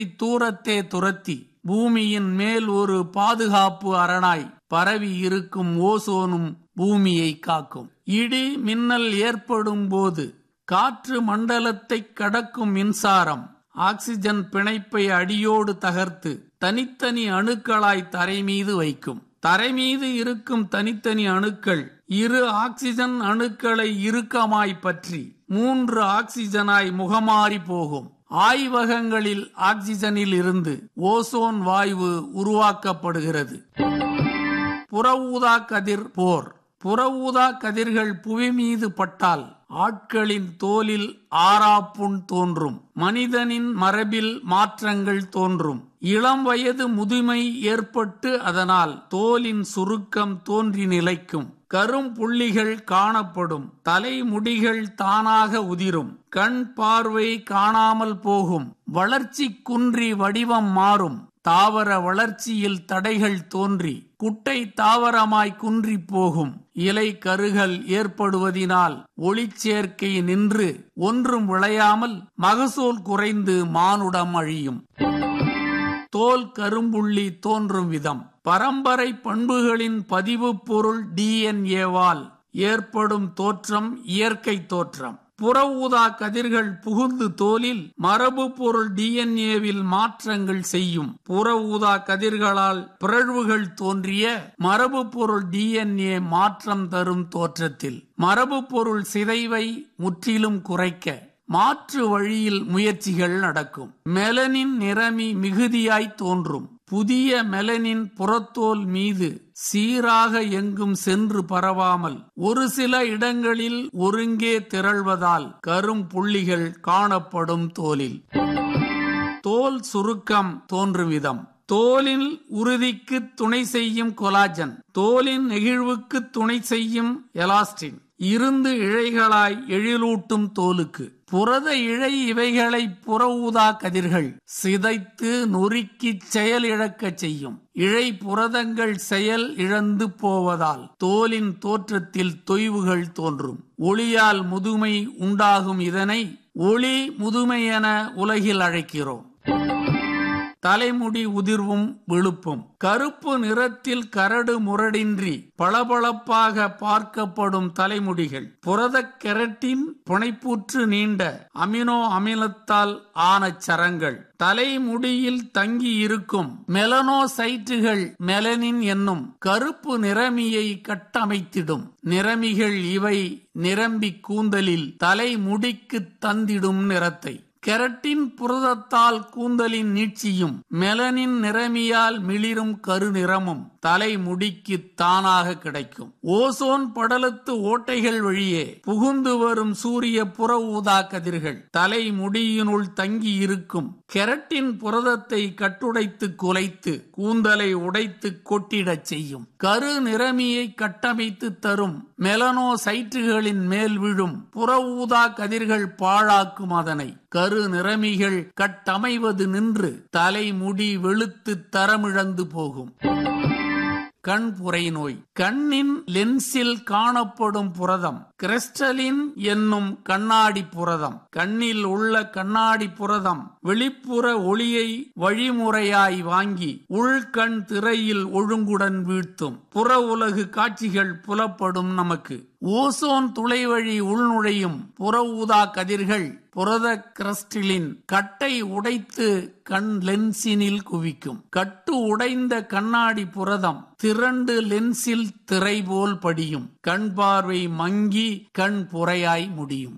தூரத்தே துரத்தி பூமியின் மேல் ஒரு பாதுகாப்பு அரணாய் பரவி இருக்கும் ஓசோனும் பூமியை காக்கும் இடி மின்னல் ஏற்படும் போது காற்று மண்டலத்தை கடக்கும் மின்சாரம் ஆக்சிஜன் பிணைப்பை அடியோடு தகர்த்து தனித்தனி அணுக்களாய் தரை மீது வைக்கும் தரை மீது இருக்கும் தனித்தனி அணுக்கள் இரு ஆக்சிஜன் அணுக்களை இறுக்கமாய் பற்றி மூன்று ஆக்சிஜனாய் முகமாறி போகும் ஆய்வகங்களில் ஆக்சிஜனில் இருந்து ஓசோன் வாயு உருவாக்கப்படுகிறது புற ஊதா கதிர் போர் புற ஊதா கதிர்கள் புவி மீது பட்டால் ஆட்களின் தோலில் ஆறாப்புண் தோன்றும் மனிதனின் மரபில் மாற்றங்கள் தோன்றும் இளம் வயது முதுமை ஏற்பட்டு அதனால் தோலின் சுருக்கம் தோன்றி நிலைக்கும் கரும் புள்ளிகள் காணப்படும் தலைமுடிகள் தானாக உதிரும் கண் பார்வை காணாமல் போகும் வளர்ச்சி குன்றி வடிவம் மாறும் தாவர வளர்ச்சியில் தடைகள் தோன்றி குட்டை தாவரமாய் குன்றி போகும் இலை கருகல் ஏற்படுவதினால் ஒளிச்சேர்க்கை நின்று ஒன்றும் விளையாமல் மகசூல் குறைந்து மானுடம் அழியும் தோல் கரும்புள்ளி தோன்றும் விதம் பரம்பரை பண்புகளின் பதிவு பொருள் டிஎன்ஏவால் ஏற்படும் தோற்றம் இயற்கை தோற்றம் புற ஊதா கதிர்கள் புகுந்து தோலில் மரபு பொருள் டிஎன்ஏவில் மாற்றங்கள் செய்யும் புற ஊதா கதிர்களால் பிறழ்வுகள் தோன்றிய மரபு பொருள் டிஎன்ஏ மாற்றம் தரும் தோற்றத்தில் மரபு பொருள் சிதைவை முற்றிலும் குறைக்க மாற்று வழியில் முயற்சிகள் நடக்கும் மெலனின் நிறமி மிகுதியாய் தோன்றும் புதிய மெலனின் புறத்தோல் மீது சீராக எங்கும் சென்று பரவாமல் ஒரு சில இடங்களில் ஒருங்கே திரள்வதால் கரும் புள்ளிகள் காணப்படும் தோலில் தோல் சுருக்கம் தோன்றும் விதம் தோலின் உறுதிக்கு துணை செய்யும் கொலாஜன் தோலின் நெகிழ்வுக்கு துணை செய்யும் எலாஸ்டின் இருந்து இழைகளாய் எழிலூட்டும் தோலுக்கு புரத இழை இவைகளை புற ஊதா கதிர்கள் சிதைத்து நொறுக்கி செயல் இழக்கச் செய்யும் இழை புரதங்கள் செயல் இழந்து போவதால் தோலின் தோற்றத்தில் தொய்வுகள் தோன்றும் ஒளியால் முதுமை உண்டாகும் இதனை ஒளி முதுமை என உலகில் அழைக்கிறோம் தலைமுடி உதிர்வும் வெளுப்பும் கருப்பு நிறத்தில் கரடு முரடின்றி பளபளப்பாக பார்க்கப்படும் தலைமுடிகள் புரத கெரட்டின் புனைப்பூற்று நீண்ட அமினோ அமிலத்தால் ஆன சரங்கள் தலைமுடியில் தங்கி இருக்கும் மெலனோசைட்டுகள் மெலனின் என்னும் கருப்பு நிறமியை கட்டமைத்திடும் நிறமிகள் இவை நிரம்பி கூந்தலில் தலைமுடிக்கு தந்திடும் நிறத்தை கெரட்டின் புரதத்தால் கூந்தலின் நீட்சியும் மெலனின் நிறமியால் மிளிரும் கருநிறமும் தலைமுடிக்கு தானாக கிடைக்கும் ஓசோன் படலத்து ஓட்டைகள் வழியே புகுந்து வரும் சூரிய புற ஊதா கதிர்கள் தலைமுடியினுள் தங்கி இருக்கும் கெரட்டின் புரதத்தை கட்டுடைத்து குலைத்து கூந்தலை உடைத்து கொட்டிடச் செய்யும் கரு நிறமியை கட்டமைத்து தரும் மெலனோசைட்டுகளின் மேல் விழும் புற ஊதா கதிர்கள் பாழாக்கும் அதனை கரு நிறமிகள் கட்டமைவது நின்று தலைமுடி வெளுத்து தரமிழந்து போகும் கண் புரை நோய் கண்ணின் லென்ஸில் காணப்படும் புரதம் கிறிஸ்டலின் என்னும் கண்ணாடி புரதம் கண்ணில் உள்ள கண்ணாடி புரதம் வெளிப்புற ஒளியை வழிமுறையாய் வாங்கி உள்கண் திரையில் ஒழுங்குடன் வீழ்த்தும் புற உலகு காட்சிகள் புலப்படும் நமக்கு ஓசோன் துளை வழி உள்நுழையும் புற ஊதா கதிர்கள் புரத கிறிஸ்டலின் கட்டை உடைத்து கண் லென்சினில் குவிக்கும் கட்டு உடைந்த கண்ணாடி புரதம் திரண்டு லென்சில் திரை போல் படியும் கண் பார்வை மங்கி கண் புறையாய் முடியும்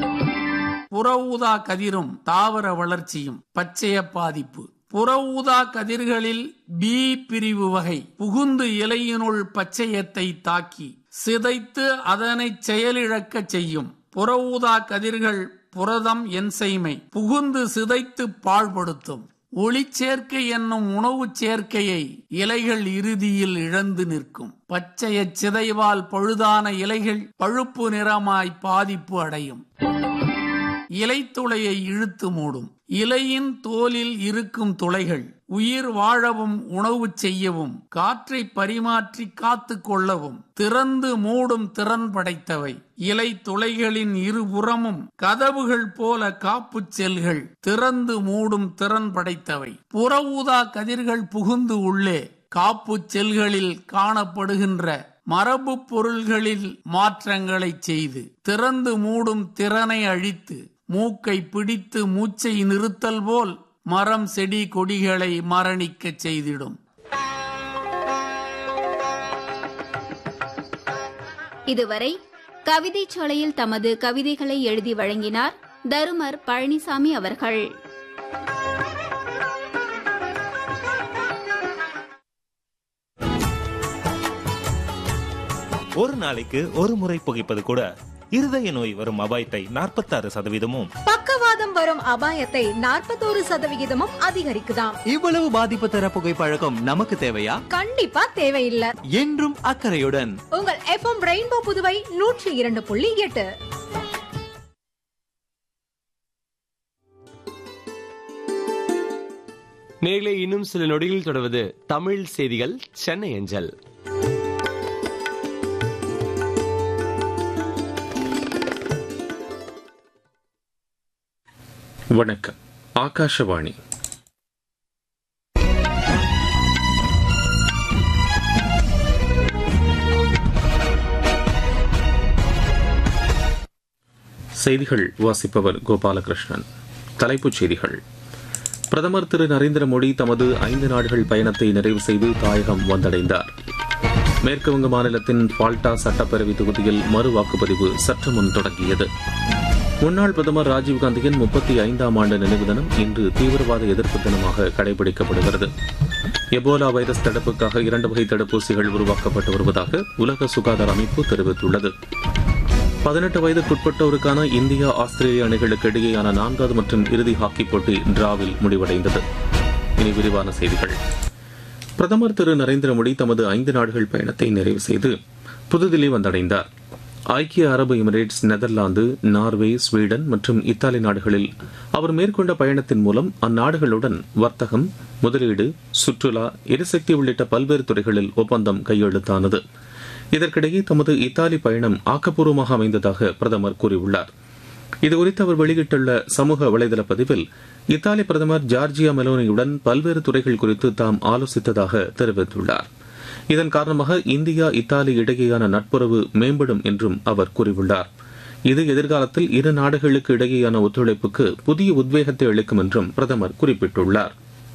புற ஊதா கதிரும் தாவர வளர்ச்சியும் பச்சைய பாதிப்பு புற ஊதா கதிர்களில் பி பிரிவு வகை புகுந்து இலையினுள் பச்சையத்தை தாக்கி சிதைத்து அதனை செயலிழக்க செய்யும் புற ஊதா கதிர்கள் புரதம் என்சைமை புகுந்து சிதைத்து பாழ்படுத்தும் ஒளிச்சேர்க்கை என்னும் உணவுச் சேர்க்கையை இலைகள் இறுதியில் இழந்து நிற்கும் பச்சைய சிதைவால் பழுதான இலைகள் பழுப்பு நிறமாய் பாதிப்பு அடையும் இலைத்துளையை இழுத்து மூடும் இலையின் தோலில் இருக்கும் துளைகள் உயிர் வாழவும் உணவு செய்யவும் காற்றை பரிமாற்றி காத்து கொள்ளவும் திறந்து மூடும் திறன் படைத்தவை இலை துளைகளின் இருபுறமும் கதவுகள் போல காப்பு செல்கள் திறந்து மூடும் திறன் படைத்தவை புற ஊதா கதிர்கள் புகுந்து உள்ளே காப்பு செல்களில் காணப்படுகின்ற மரபு பொருள்களில் மாற்றங்களை செய்து திறந்து மூடும் திறனை அழித்து மூக்கை பிடித்து மூச்சை நிறுத்தல் போல் மரம் செடி கொடிகளை மரணிக்கச் செய்திடும் இதுவரை கவிதை சோலையில் தமது கவிதைகளை எழுதி வழங்கினார் தருமர் பழனிசாமி அவர்கள் ஒரு நாளைக்கு ஒரு முறை புகைப்பது கூட இருதய நோய் வரும் அபாயத்தை நாற்பத்தாறு சதவீதமும் பக்கவாதம் வரும் அபாயத்தை நாற்பத்தோரு சதவிகிதமும் அதிகரிக்குதாம் இவ்வளவு பாதிப்பு தர புகைப்பழக்கம் நமக்கு தேவையா கண்டிப்பா தேவையில்லை என்றும் அக்கறையுடன் உங்கள் எஃப்எம் ரெயின்போ புதுவை நூற்றி இரண்டு புள்ளி எட்டு நேர்களே இன்னும் சில நொடியில் தொடர்வது தமிழ் செய்திகள் சென்னை அஞ்சல் வணக்கம் ஆகாஷவாணி செய்திகள் வாசிப்பவர் கோபாலகிருஷ்ணன் தலைப்புச் செய்திகள் பிரதமர் திரு நரேந்திர மோடி தமது ஐந்து நாடுகள் பயணத்தை நிறைவு செய்து தாயகம் வந்தடைந்தார் மேற்குவங்க மாநிலத்தின் பால்டா சட்டப்பேரவை தொகுதியில் மறு வாக்குப்பதிவு சற்று முன் தொடங்கியது முன்னாள் பிரதமர் ராஜீவ்காந்தியின் முப்பத்தி ஐந்தாம் ஆண்டு நினைவு தினம் இன்று தீவிரவாத எதிர்ப்பு தினமாக கடைபிடிக்கப்படுகிறது எபோலா வைரஸ் தடுப்புக்காக இரண்டு வகை தடுப்பூசிகள் உருவாக்கப்பட்டு வருவதாக உலக சுகாதார அமைப்பு தெரிவித்துள்ளது பதினெட்டு வயதுக்குட்பட்டோருக்கான இந்தியா ஆஸ்திரேலிய அணிகளுக்கு இடையேயான நான்காவது மற்றும் இறுதி ஹாக்கி போட்டி டிராவில் முடிவடைந்தது இனி விரிவான செய்திகள் பிரதமர் திரு நரேந்திர மோடி தமது ஐந்து நாடுகள் பயணத்தை நிறைவு செய்து புதுதில்லி வந்தடைந்தார் ஐக்கிய அரபு எமிரேட்ஸ் நெதர்லாந்து நார்வே ஸ்வீடன் மற்றும் இத்தாலி நாடுகளில் அவர் மேற்கொண்ட பயணத்தின் மூலம் அந்நாடுகளுடன் வர்த்தகம் முதலீடு சுற்றுலா எரிசக்தி உள்ளிட்ட பல்வேறு துறைகளில் ஒப்பந்தம் கையெழுத்தானது இதற்கிடையே தமது இத்தாலி பயணம் ஆக்கப்பூர்வமாக அமைந்ததாக பிரதமர் கூறியுள்ளார் இதுகுறித்து அவர் வெளியிட்டுள்ள சமூக வலைதள பதிவில் இத்தாலி பிரதமர் ஜார்ஜியா மெலோனியுடன் பல்வேறு துறைகள் குறித்து தாம் ஆலோசித்ததாக தெரிவித்துள்ளார் இதன் காரணமாக இந்தியா இத்தாலி இடையேயான நட்புறவு மேம்படும் என்றும் அவர் கூறியுள்ளார் இது எதிர்காலத்தில் இரு நாடுகளுக்கு இடையேயான ஒத்துழைப்புக்கு புதிய உத்வேகத்தை அளிக்கும் என்றும் பிரதமர் குறிப்பிட்டுள்ளார்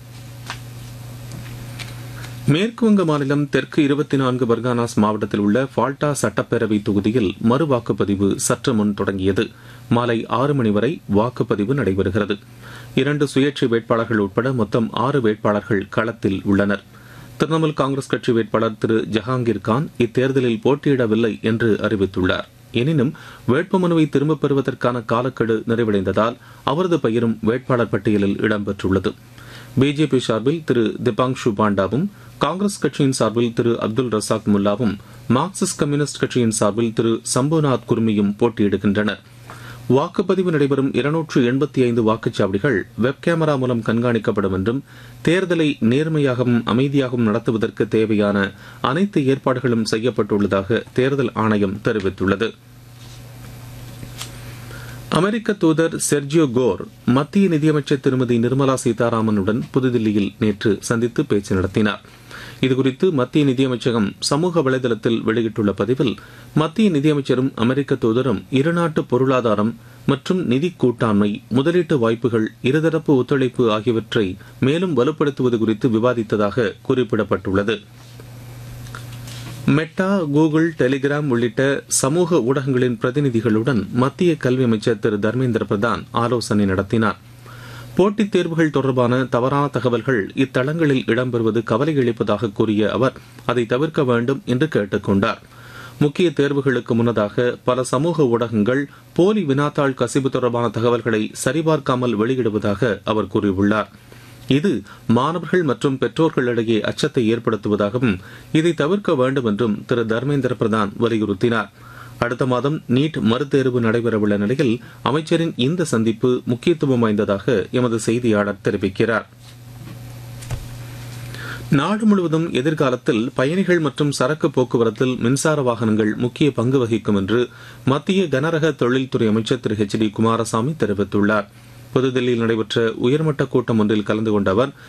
மேற்குவங்க மாநிலம் தெற்கு இருபத்தி நான்கு பர்கானாஸ் மாவட்டத்தில் உள்ள ஃபால்டா சட்டப்பேரவை தொகுதியில் மறு வாக்குப்பதிவு சற்று முன் தொடங்கியது மாலை ஆறு மணி வரை வாக்குப்பதிவு நடைபெறுகிறது இரண்டு சுயேட்சை வேட்பாளர்கள் உட்பட மொத்தம் ஆறு வேட்பாளர்கள் களத்தில் உள்ளனர் திரிணாமுல் காங்கிரஸ் கட்சி வேட்பாளர் திரு ஜஹாங்கீர் கான் இத்தேர்தலில் போட்டியிடவில்லை என்று அறிவித்துள்ளார் எனினும் வேட்புமனுவை திரும்பப் பெறுவதற்கான காலக்கெடு நிறைவடைந்ததால் அவரது பெயரும் வேட்பாளர் பட்டியலில் இடம்பெற்றுள்ளது பிஜேபி சார்பில் திரு திபாங்ஷு பாண்டாவும் காங்கிரஸ் கட்சியின் சார்பில் திரு அப்துல் ரசாக் முல்லாவும் மார்க்சிஸ்ட் கம்யூனிஸ்ட் கட்சியின் சார்பில் திரு சம்புநாத் குர்மியும் போட்டியிடுகின்றனர் வாக்குப்பதிவு நடைபெறும் இருநூற்று எண்பத்தி ஐந்து வாக்குச்சாவடிகள் வெப் கேமரா மூலம் கண்காணிக்கப்படும் என்றும் தேர்தலை நேர்மையாகவும் அமைதியாகவும் நடத்துவதற்கு தேவையான அனைத்து ஏற்பாடுகளும் செய்யப்பட்டுள்ளதாக தேர்தல் ஆணையம் தெரிவித்துள்ளது அமெரிக்க தூதர் செர்ஜியோ கோர் மத்திய நிதியமைச்சர் திருமதி நிர்மலா சீதாராமனுடன் புதுதில்லியில் நேற்று சந்தித்து பேச்சு நடத்தினார் இதுகுறித்து மத்திய நிதியமைச்சகம் சமூக வலைதளத்தில் வெளியிட்டுள்ள பதிவில் மத்திய நிதியமைச்சரும் அமெரிக்க தூதரும் இருநாட்டு பொருளாதாரம் மற்றும் நிதி கூட்டாண்மை முதலீட்டு வாய்ப்புகள் இருதரப்பு ஒத்துழைப்பு ஆகியவற்றை மேலும் வலுப்படுத்துவது குறித்து விவாதித்ததாக குறிப்பிடப்பட்டுள்ளது மெட்டா கூகுள் டெலிகிராம் உள்ளிட்ட சமூக ஊடகங்களின் பிரதிநிதிகளுடன் மத்திய கல்வி அமைச்சர் திரு தர்மேந்திர பிரதான் ஆலோசனை நடத்தினார் போட்டித் தேர்வுகள் தொடர்பான தவறான தகவல்கள் இத்தளங்களில் இடம்பெறுவது கவலை அளிப்பதாக கூறிய அவர் அதை தவிர்க்க வேண்டும் என்று கேட்டுக் கொண்டார் முக்கிய தேர்வுகளுக்கு முன்னதாக பல சமூக ஊடகங்கள் போலி வினாத்தாள் கசிவு தொடர்பான தகவல்களை சரிபார்க்காமல் வெளியிடுவதாக அவர் கூறியுள்ளார் இது மாணவர்கள் மற்றும் பெற்றோர்களிடையே அச்சத்தை ஏற்படுத்துவதாகவும் இதை தவிர்க்க வேண்டும் என்றும் திரு தர்மேந்திர பிரதான் வலியுறுத்தினார் அடுத்த மாதம் நீட் மறுதேர்வு நடைபெறவுள்ள நிலையில் அமைச்சரின் இந்த சந்திப்பு முக்கியத்துவம் வாய்ந்ததாக எமது செய்தியாளர் தெரிவிக்கிறார் நாடு முழுவதும் எதிர்காலத்தில் பயணிகள் மற்றும் சரக்கு போக்குவரத்தில் மின்சார வாகனங்கள் முக்கிய பங்கு வகிக்கும் என்று மத்திய கனரக தொழில்துறை அமைச்சர் திரு ஹெச் டி குமாரசாமி தெரிவித்துள்ளார் புதுதில்லியில் நடைபெற்ற உயர்மட்ட கூட்டம் ஒன்றில் கலந்து கொண்ட அவர்